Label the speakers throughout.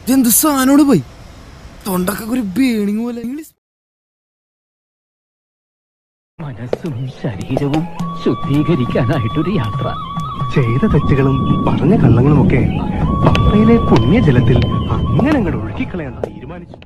Speaker 1: ഇതെന്ത് സാധനോട് പോയി തൊണ്ടൊക്കെ ഒരു ബേണിങ് പോലെ ഇംഗ്ലീഷ്
Speaker 2: മനസ്സും ശരീരവും ശുദ്ധീകരിക്കാനായിട്ടൊരു യാത്ര
Speaker 3: ചെയ്ത തെറ്റുകളും പറഞ്ഞ കള്ളങ്ങളുമൊക്കെ പമ്പയിലെ പുണ്യജലത്തിൽ അങ്ങനെ അങ്ങോട്ട് ഒഴുക്കിക്കളയാൻ തീരുമാനിച്ചു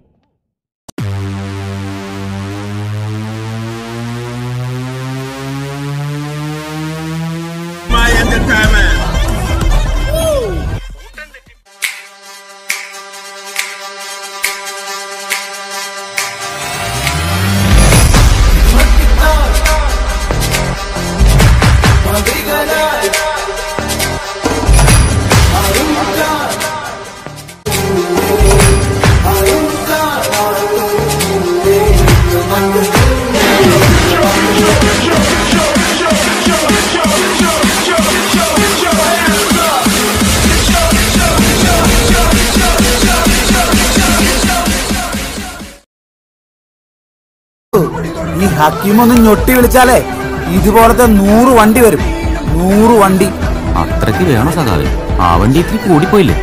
Speaker 1: ഈ ഹക്കീം ഒന്ന് ഞൊട്ടി വിളിച്ചാലേ ഇതുപോലത്തെ നൂറ് വണ്ടി വരും നൂറ് വണ്ടി
Speaker 4: അത്രയ്ക്ക് വേണോ സഖാവേ ആ വണ്ടി ഇത്തിരി കൂടിപ്പോയില്ലേ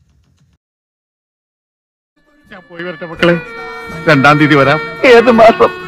Speaker 3: ഞാൻ പോയി വരട്ടെ മക്കളെ രണ്ടാം തീയതി വരാം ഏത് മാസം